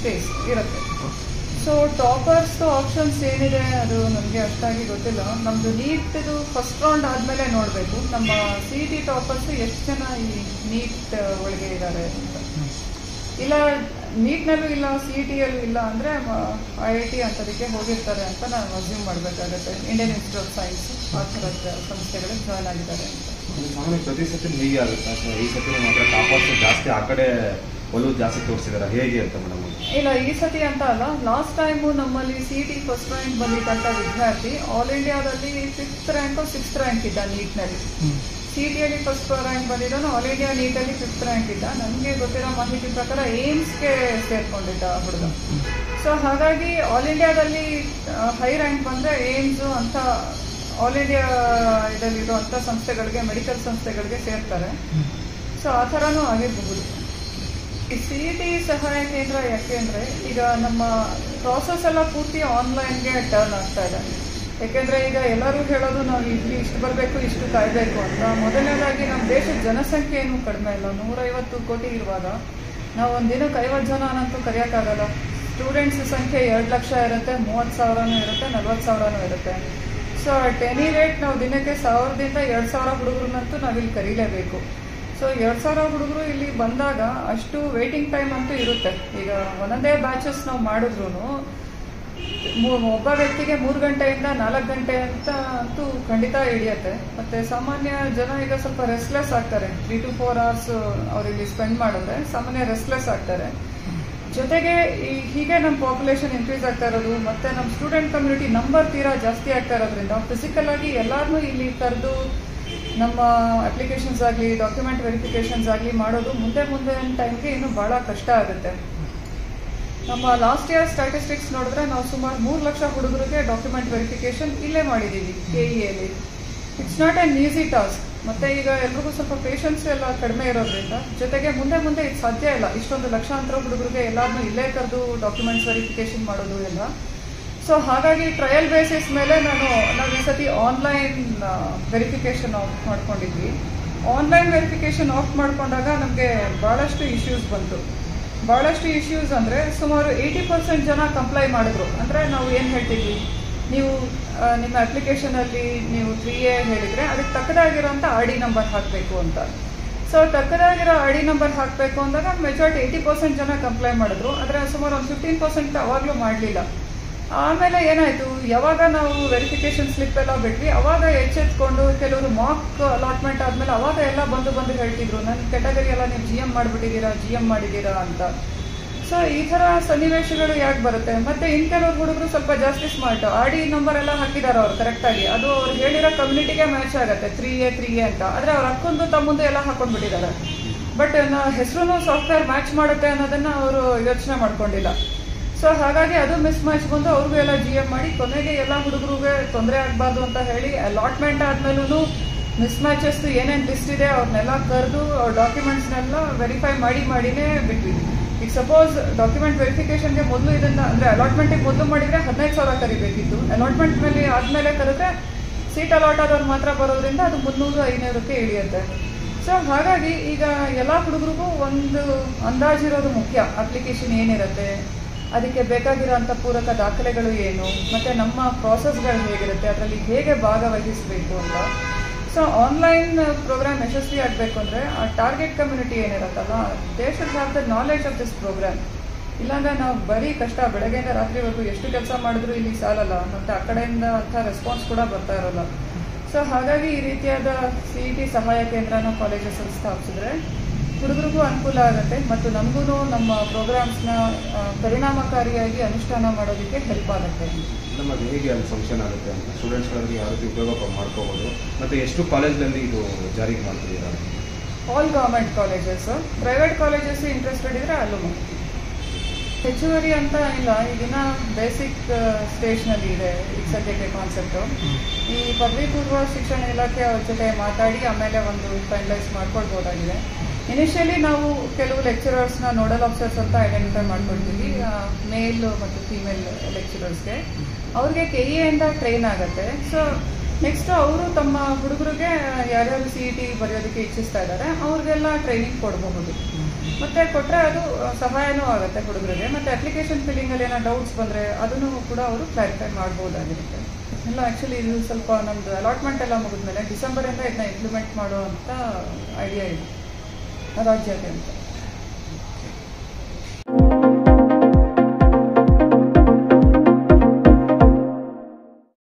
Days ಇರುತ್ತೆ so toppers options ಏನಿದೆ ಅದು ನನಗೆ ಅಷ್ಟಾಗಿ ಗೊತ್ತಿಲ್ಲ ನಮ್ಮದು ನೀಟ್ದು ಫಸ್ಟ್ ರೌಂಡ್ ಆದಮೇಲೆ ನೋಡಬೇಕು ನಮ್ಮ ಸಿ ಟಿ ಟಾಪರ್ಸ್ ಎಷ್ಟು ಜನ ಈ ನೀಟ್ ಒಳಗೆ ಇದ್ದಾರೆ ಅಂತ ಇಲ್ಲ ನೀಟ್ನಲ್ಲೂ ಇಲ್ಲ ಸಿ ಇ ಟಿಯಲ್ಲೂ ಇಲ್ಲ ಅಂದರೆ ಐ ಐ ಟಿ ಅಂಥದಕ್ಕೆ ಹೋಗಿರ್ತಾರೆ ಅಂತ ನಾನು ಅಸ್ಯೂಮ್ ಮಾಡಬೇಕಾಗತ್ತೆ ಇಂಡಿಯನ್ ಇನ್ಸ್ಟಿಟ್ಯೂಟ್ ಆಫ್ ಸೈನ್ಸ್ ಆ ಥರದ ಸಂಸ್ಥೆಗಳಿಗೆ ಜಾಯ್ನ್ ಆಗಿದ್ದಾರೆ ಅಂತ ಸಾಮಾನ್ಯ ಪ್ರತಿ ಸತಿ ಹೀಗೆ ಆಗುತ್ತೆ ಅಥವಾ ಈ ಸತಿ ಮಾತ್ರ ಟಾಪರ್ಸ್ ಜಾಸ್ತಿ ಆ ಕಡೆ ಒಲವು ಜಾಸ್ತಿ ತೋರಿಸಿದಾರೆ ಹೇಗೆ ಅಂತ ಮೇಡಮ್ ಇಲ್ಲ ಈ ಸತಿ ಅಂತ ಅಲ್ಲ ಲಾಸ್ಟ್ ಟೈಮು ನಮ್ಮಲ್ಲಿ ಸಿ ಟಿ ಫಸ್ಟ್ ರ್ಯಾಂಕ್ ಬಂದಿದ್ದಂಥ ವಿದ್ಯಾರ್ಥಿ ಆಲ್ ಇಂಡಿಯಾದಲ್ಲಿ ಫಿಫ್ತ್ ರ್ಯಾಂಕು ಸಿಕ್ಸ್ತ್ ರ್ಯಾಂಕ್ ಇದ್ದ ನೀಟ್ನಲ್ಲಿ ಸಿ ಟಿಯಲ್ಲಿ ಫಸ್ಟ್ ರ್ಯಾಂಕ್ ಬಂದಿದ್ದಾನು ಆಲ್ ಇಂಡಿಯಾ ನೀಟಲ್ಲಿ ಫಿಫ್ತ್ ರ್ಯಾಂಕ್ ಇದ್ದ ನನಗೆ ಗೊತ್ತಿರೋ ಮಾಹಿತಿ ಪ್ರಕಾರ ಏಮ್ಸ್ಗೆ ಸೇರ್ಕೊಂಡಿದ್ದ ಹುಡುಗ ಸೊ ಹಾಗಾಗಿ ಆಲ್ ಇಂಡಿಯಾದಲ್ಲಿ ಹೈ ರ್ಯಾಂಕ್ ಬಂದರೆ ಏಮ್ಸು ಅಂತ ಆಲ್ ಇಂಡಿಯಾ ಇದರಲ್ಲಿರುವಂಥ ಸಂಸ್ಥೆಗಳಿಗೆ ಮೆಡಿಕಲ್ ಸಂಸ್ಥೆಗಳಿಗೆ ಸೇರ್ತಾರೆ ಸೊ ಆ ಥರನೂ ಆಗಿರಬಹುದು ಈ ಸಿ ಟಿ ಸಹಾಯ ಕೇಂದ್ರ ಯಾಕೆ ಅಂದರೆ ಈಗ ನಮ್ಮ ಪ್ರಾಸೆಸ್ ಎಲ್ಲ ಪೂರ್ತಿ ಆನ್ಲೈನ್ಗೆ ಟರ್ನ್ ಆಗ್ತಾ ಇದೆ ಯಾಕೆಂದರೆ ಈಗ ಎಲ್ಲರೂ ಹೇಳೋದು ನಾವು ಇಲ್ಲಿ ಇಷ್ಟು ಬರಬೇಕು ಇಷ್ಟು ಕಾಯಬೇಕು ಅಂತ ಮೊದಲನೇದಾಗಿ ನಮ್ಮ ದೇಶದ ಜನಸಂಖ್ಯೆ ಏನು ಕಡಿಮೆ ಇಲ್ಲ ನೂರೈವತ್ತು ಕೋಟಿ ಇರುವಾಗ ನಾವು ಒಂದು ದಿನಕ್ಕೆ ಐವತ್ತು ಜನ ಅನ್ನಂತೂ ಕರೆಯೋಕ್ಕಾಗಲ್ಲ ಸ್ಟೂಡೆಂಟ್ಸ್ ಸಂಖ್ಯೆ ಎರಡು ಲಕ್ಷ ಇರುತ್ತೆ ಮೂವತ್ತು ಸಾವಿರನೂ ಇರುತ್ತೆ ನಲ್ವತ್ತು ಸಾವಿರನೂ ಇರುತ್ತೆ ಸೊ ಅಟ್ ಎನಿ ರೇಟ್ ನಾವು ದಿನಕ್ಕೆ ಸಾವಿರದಿಂದ ಎರಡು ಸಾವಿರ ಹುಡುಗರನ್ನಂತೂ ನಾವಿಲ್ಲಿ ಕರೀಲೇಬೇಕು ಸೊ ಎರಡು ಸಾವಿರ ಹುಡುಗರು ಇಲ್ಲಿ ಬಂದಾಗ ಅಷ್ಟು ವೇಟಿಂಗ್ ಟೈಮ್ ಅಂತೂ ಇರುತ್ತೆ ಈಗ ಒಂದೊಂದೇ ಬ್ಯಾಚಸ್ ನಾವು ಮಾಡಿದ್ರು ಒಬ್ಬ ವ್ಯಕ್ತಿಗೆ ಮೂರು ಗಂಟೆಯಿಂದ ನಾಲ್ಕು ಗಂಟೆ ಅಂತ ಅಂತೂ ಖಂಡಿತ ಹಿಡಿಯುತ್ತೆ ಮತ್ತೆ ಸಾಮಾನ್ಯ ಜನ ಈಗ ಸ್ವಲ್ಪ ರೆಸ್ಟ್ಲೆಸ್ ಆಗ್ತಾರೆ ತ್ರೀ ಟು ಫೋರ್ ಅವರ್ಸ್ ಅವ್ರು ಇಲ್ಲಿ ಸ್ಪೆಂಡ್ ಮಾಡಿದ್ರೆ ಸಾಮಾನ್ಯ ರೆಸ್ಟ್ಲೆಸ್ ಆಗ್ತಾರೆ ಜೊತೆಗೆ ಈ ಹೀಗೆ ನಮ್ಮ ಪಾಪ್ಯುಲೇಷನ್ ಇನ್ಕ್ರೀಸ್ ಆಗ್ತಾ ಇರೋದು ಮತ್ತೆ ನಮ್ಮ ಸ್ಟೂಡೆಂಟ್ ಕಮ್ಯುನಿಟಿ ನಂಬರ್ ತೀರಾ ಜಾಸ್ತಿ ಆಗ್ತಾ ಇರೋದ್ರಿಂದ ಫಿಸಿಕಲ್ ಆಗಿ ಎಲ್ಲಾರನ್ನೂ ಇಲ್ಲಿ ಕರೆದು ನಮ್ಮ ಅಪ್ಲಿಕೇಶನ್ಸ್ ಆಗಲಿ ಡಾಕ್ಯುಮೆಂಟ್ ವೆರಿಫಿಕೇಶನ್ಸ್ ಆಗಲಿ ಮಾಡೋದು ಮುಂದೆ ಮುಂದೆ ಟೈಮ್ಗೆ ಇನ್ನೂ ಭಾಳ ಕಷ್ಟ ಆಗುತ್ತೆ ನಮ್ಮ ಲಾಸ್ಟ್ ಇಯರ್ ಸ್ಟ್ಯಾಟಿಸ್ಟಿಕ್ಸ್ ನೋಡಿದ್ರೆ ನಾವು ಸುಮಾರು ಮೂರು ಲಕ್ಷ ಹುಡುಗರಿಗೆ ಡಾಕ್ಯುಮೆಂಟ್ ವೆರಿಫಿಕೇಶನ್ ಇಲ್ಲೇ ಮಾಡಿದ್ದೀವಿ ಕೆ ಇ ಎಲ್ಲಿ it's not an easy task ಮತ್ತೆ ಈಗ ಎಲ್ರಿಗೂ ಸ್ವಲ್ಪ ಪೇಷನ್ಸ್ ಎಲ್ಲ ಕಡಿಮೆ ಇರೋದ್ರಿಂದ ಜೊತೆಗೆ ಮುಂದೆ ಮುಂದೆ ಇದು ಸಾಧ್ಯ ಇಲ್ಲ ಇಷ್ಟೊಂದು ಲಕ್ಷಾಂತರ ಹುಡುಗರಿಗೆ ಎಲ್ಲಾರನ್ನೂ ಇಲ್ಲೇ ಕರೆದು ಡಾಕ್ಯುಮೆಂಟ್ಸ್ ವೆರಿಫಿಕೇಶನ್ ಮಾಡೋದು ಎಲ್ಲ ಸೊ ಹಾಗಾಗಿ ಟ್ರಯಲ್ ಬೇಸಿಸ್ ಮೇಲೆ ನಾನು ನಾವು ಈ ಸತಿ ಆನ್ಲೈನ್ ವೆರಿಫಿಕೇಶನ್ ಆಫ್ ಮಾಡ್ಕೊಂಡಿದ್ವಿ ಆನ್ಲೈನ್ ವೆರಿಫಿಕೇಶನ್ ಆಫ್ ಮಾಡ್ಕೊಂಡಾಗ ನಮಗೆ ಭಾಳಷ್ಟು ಇಶ್ಯೂಸ್ ಬಂತು ಭಾಳಷ್ಟು ಇಶ್ಯೂಸ್ ಅಂದರೆ ಸುಮಾರು ಏಯ್ಟಿ ಪರ್ಸೆಂಟ್ ಜನ ಕಂಪ್ಲೈ ಮಾಡಿದ್ರು ಅಂದರೆ ನಾವು ಏನು ಹೇಳ್ತೀವಿ ನೀವು ಆ, ನಿಮ್ಮ ಅಪ್ಲಿಕೇಶನಲ್ಲಿ ನೀವು ತ್ರೀ ಎ ಹೇಳಿದರೆ ಅದಕ್ಕೆ ತಕ್ಕದಾಗಿರೋಂಥ ಆರ್ ಡಿ ನಂಬರ್ ಹಾಕಬೇಕು ಅಂತ ಸೊ ತಕ್ಕದಾಗಿರೋ ಐ ಡಿ ನಂಬರ್ ಹಾಕಬೇಕು ಅಂದಾಗ ಮೆಜಾರಿಟಿ ಏಯ್ಟಿ ಪರ್ಸೆಂಟ್ ಜನ ಕಂಪ್ಲೈ ಮಾಡಿದ್ರು ಆದರೆ ಸುಮಾರು ಒಂದು ಫಿಫ್ಟೀನ್ ಪರ್ಸೆಂಟ್ ಅವಾಗಲೂ ಮಾಡಲಿಲ್ಲ ಆಮೇಲೆ ಏನಾಯಿತು ಯಾವಾಗ ನಾವು ವೆರಿಫಿಕೇಶನ್ ಸ್ಲಿಪ್ ಎಲ್ಲ ಬಿಟ್ವಿ ಅವಾಗ ಎಚ್ಚೆತ್ಕೊಂಡು ಕೆಲವರು ಮಾರ್ಕ್ ಅಲಾಟ್ಮೆಂಟ್ ಆದಮೇಲೆ ಅವಾಗ ಎಲ್ಲ ಬಂದು ಬಂದು ಹೇಳ್ತಿದ್ರು ನನ್ನ ಕೆಟಗರಿ ಎಲ್ಲ ನೀವು ಜಿ ಎಮ್ ಮಾಡಿಬಿಟ್ಟಿದ್ದೀರಾ ಜಿ ಎಮ್ ಮಾಡಿದ್ದೀರಾ ಅಂತ ಸೊ ಈ ಥರ ಸನ್ನಿವೇಶಗಳು ಯಾಕೆ ಬರುತ್ತೆ ಮತ್ತೆ ಇನ್ ಕೆಲವ್ರು ಹುಡುಗರು ಸ್ವಲ್ಪ ಜಾಸ್ತಿ ಸ್ಮಾರ್ಟ್ ಆರ್ ಡಿ ನಂಬರ್ ಎಲ್ಲ ಹಾಕಿದ್ದಾರೆ ಅವ್ರು ಕರೆಕ್ಟಾಗಿ ಅದು ಅವ್ರು ಹೇಳಿರೋ ಕಮ್ಯುನಿಟಿಗೆ ಮ್ಯಾಚ್ ಆಗುತ್ತೆ ತ್ರೀ ಎ ತ್ರೀ ಎ ಅಂತ ಆದರೆ ಅವ್ರು ಅಕ್ಕೊಂದು ತಮ್ಮಂದು ಎಲ್ಲ ಹಾಕೊಂಡ್ಬಿಟ್ಟಿದ್ದಾರೆ ಬಟ್ ಹೆಸರು ಸಾಫ್ಟ್ವೇರ್ ಮ್ಯಾಚ್ ಮಾಡುತ್ತೆ ಅನ್ನೋದನ್ನ ಅವರು ಯೋಚನೆ ಮಾಡ್ಕೊಂಡಿಲ್ಲ ಸೊ ಹಾಗಾಗಿ ಅದು ಮಿಸ್ ಮ್ಯಾಚ್ ಬಂದು ಅವ್ರಿಗೂ ಎಲ್ಲ ಜಿ ಎಮ್ ಮಾಡಿ ಕೊನೆಗೆ ಎಲ್ಲ ಹುಡುಗರಿಗೆ ತೊಂದರೆ ಆಗಬಾರ್ದು ಅಂತ ಹೇಳಿ ಅಲಾಟ್ಮೆಂಟ್ ಆದ್ಮೇಲೂ ಮಿಸ್ ಮ್ಯಾಚಸ್ ಏನೇನು ಲಿಸ್ಟ್ ಇದೆ ಅವ್ರನ್ನೆಲ್ಲ ಕರೆದು ಅವ್ರ ಡಾಕ್ಯುಮೆಂಟ್ಸ್ನೆಲ್ಲ ವೆರಿಫೈ ಮಾಡಿ ಮಾಡಿನೇ ಬಿಟ್ವಿ ಈಗ ಸಪೋಸ್ ಡಾಕ್ಯುಮೆಂಟ್ ವೆರಿಫಿಕೇಶನ್ಗೆ ಮೊದಲು ಇದನ್ನ ಅಂದರೆ ಅಲಾಟ್ಮೆಂಟಿಗೆ ಮೊದಲು ಮಾಡಿದರೆ ಹದಿನೈದು ಸಾವಿರ ಕರಿಬೇಕಿತ್ತು ಅಲಾಟ್ಮೆಂಟ್ ಮೇಲೆ ಆದಮೇಲೆ ಕರೆದ್ರೆ ಸೀಟ್ ಅಲಾಟ್ ಆದವ್ರು ಮಾತ್ರ ಬರೋದ್ರಿಂದ ಅದು ಮುನ್ನೂರು ಐನೂರಕ್ಕೆ ಇಳಿಯುತ್ತೆ ಸೊ ಹಾಗಾಗಿ ಈಗ ಎಲ್ಲ ಹುಡುಗರಿಗೂ ಒಂದು ಅಂದಾಜಿರೋದು ಮುಖ್ಯ ಅಪ್ಲಿಕೇಶನ್ ಏನಿರುತ್ತೆ ಅದಕ್ಕೆ ಬೇಕಾಗಿರೋಂಥ ಪೂರಕ ದಾಖಲೆಗಳು ಏನು ಮತ್ತು ನಮ್ಮ ಪ್ರಾಸೆಸ್ಗಳು ಹೇಗಿರುತ್ತೆ ಅದರಲ್ಲಿ ಹೇಗೆ ಭಾಗವಹಿಸಬೇಕು ಅಂತ ಸೊ ಆನ್ಲೈನ್ ಪ್ರೋಗ್ರಾಮ್ ಯಶಸ್ವಿ ಆಗಬೇಕು ಅಂದರೆ ಆ ಟಾರ್ಗೆಟ್ ಕಮ್ಯುನಿಟಿ ಏನಿರುತ್ತಲ್ಲ they should have the knowledge of this programme ಇಲ್ಲಾಂದ್ರೆ ನಾವು ಬರೀ ಕಷ್ಟ ಬೆಳಗ್ಗೆಯಿಂದ ರಾತ್ರಿವರೆಗೂ ಎಷ್ಟು ಕೆಲಸ ಮಾಡಿದ್ರು ಇಲ್ಲಿ ಸಾಲಲ್ಲ ಮತ್ತು ಆ ಕಡೆಯಿಂದ ಅಂಥ ರೆಸ್ಪಾನ್ಸ್ ಕೂಡ ಬರ್ತಾ ಇರೋಲ್ಲ ಸೊ ಹಾಗಾಗಿ ಈ ರೀತಿಯಾದ ಸಿ ಇ ಟಿ ಸಹಾಯ ಕೇಂದ್ರನ ಕಾಲೇಜಸಲ್ಲಿ ಸ್ಥಾಪಿಸಿದ್ರೆ ಹುಡುಗರಿಗೂ ಅನುಕೂಲ ಆಗುತ್ತೆ ಮತ್ತು ನಮಗೂ ನಮ್ಮ ಪ್ರೋಗ್ರಾಮ್ಸ್ನ ಪರಿಣಾಮಕಾರಿಯಾಗಿ ಅನುಷ್ಠಾನ ಮಾಡೋದಕ್ಕೆ ಹೆಲ್ಪ್ ಆಗುತ್ತೆ ನಮ್ಮ ಅದು ಹೇಗೆ ಅಲ್ಲಿ ಫಂಕ್ಷನ್ ಆಗುತ್ತೆ ಅಂತ ಸ್ಟೂಡೆಂಟ್ಸ್ಗಳಿಗೆ ಯಾವ ರೀತಿ ಉಪಯೋಗ ಮಾಡ್ಕೋಬೋದು ಮತ್ತು ಎಷ್ಟು ಕಾಲೇಜ್ನಲ್ಲಿ ಇದು ಜಾರಿಗೆ ಮಾಡ್ತಿದ್ದೀರಾ all government colleges private colleges interested ಇದ್ರೆ ಅಲ್ಲೂ ಮಾಡಿ. ಹೆಚ್ಚುವರಿ ಅಂತ ಇಲ್ಲ ಈಗಿನ ಬೇಸಿಕ್ ಸ್ಟೇಜ್ನಲ್ಲಿ ಇದೆ ಈಗ ಸದ್ಯಕ್ಕೆ ಕಾನ್ಸೆಪ್ಟು ಈ ಪದವಿ ಪೂರ್ವ ಶಿಕ್ಷಣ ಇಲಾಖೆ ಅವ್ರ ಜೊತೆ ಮಾತಾಡಿ ಆಮೇಲೆ ಒಂದು ಫೈನಲೈಸ್ ಮಾಡ್ಕೊಳ್ಬೋದಾಗಿದೆ ಇನಿಷಿಯಲಿ ನಾವು ಕೆಲವು ಲೆಕ್ಚರರ್ಸ್ನ ನೋಡಲ್ ಆಫೀಸರ್ಸ್ ಅಂತ ಐಡೆಂಟಿಫೈ ಮಾಡ್ಕೊಳ್ತೀವಿ ಮೇಲ್ ಮತ್ತು ಫೀಮೇಲ್ ಲೆಕ್ಚರರ್ಸ್ಗೆ ಅವ್ರಿಗೆ ಕೆ ಇ ಇಂದ ಟ್ರೈನ್ ಆಗುತ್ತೆ ಸೊ ನೆಕ್ಸ್ಟ್ ಅವರು ತಮ್ಮ ಹುಡುಗರಿಗೆ ಯಾರ್ಯಾರು ಸಿ ಇ ಟಿ ಬರೆಯೋದಕ್ಕೆ ಇಚ್ಛಿಸ್ತಾ ಇದ್ದಾರೆ ಅವ್ರಿಗೆಲ್ಲ ಟ್ರೈನಿಂಗ್ ಕೊಡಬಹುದು ಮತ್ತೆ ಕೊಟ್ಟರೆ ಅದು ಸಹಾಯನೂ ಆಗುತ್ತೆ ಹುಡುಗರಿಗೆ ಮತ್ತೆ ಅಪ್ಲಿಕೇಶನ್ ಫಿಲ್ಲಿಂಗಲ್ಲಿ ಏನೋ ಡೌಟ್ಸ್ ಬಂದರೆ ಅದನ್ನು ಕೂಡ ಅವರು ಕ್ಲಾರಿಫೈ ಮಾಡ್ಬೋದಾಗಿರುತ್ತೆ ಎಲ್ಲ ಆ್ಯಕ್ಚುಲಿ ಇದು ಸ್ವಲ್ಪ ನಮ್ಮದು ಅಲಾಟ್ಮೆಂಟ್ ಎಲ್ಲ ಮುಗಿದ್ಮೇಲೆ ಡಿಸೆಂಬರಿಂದ ಇದನ್ನ ಇಂಪ್ಲಿಮೆಂಟ್ ಮಾಡೋ ಅಂತ ಐಡಿಯಾ ಇದೆ ರಾಜ್ಯಾದ್ಯಂತ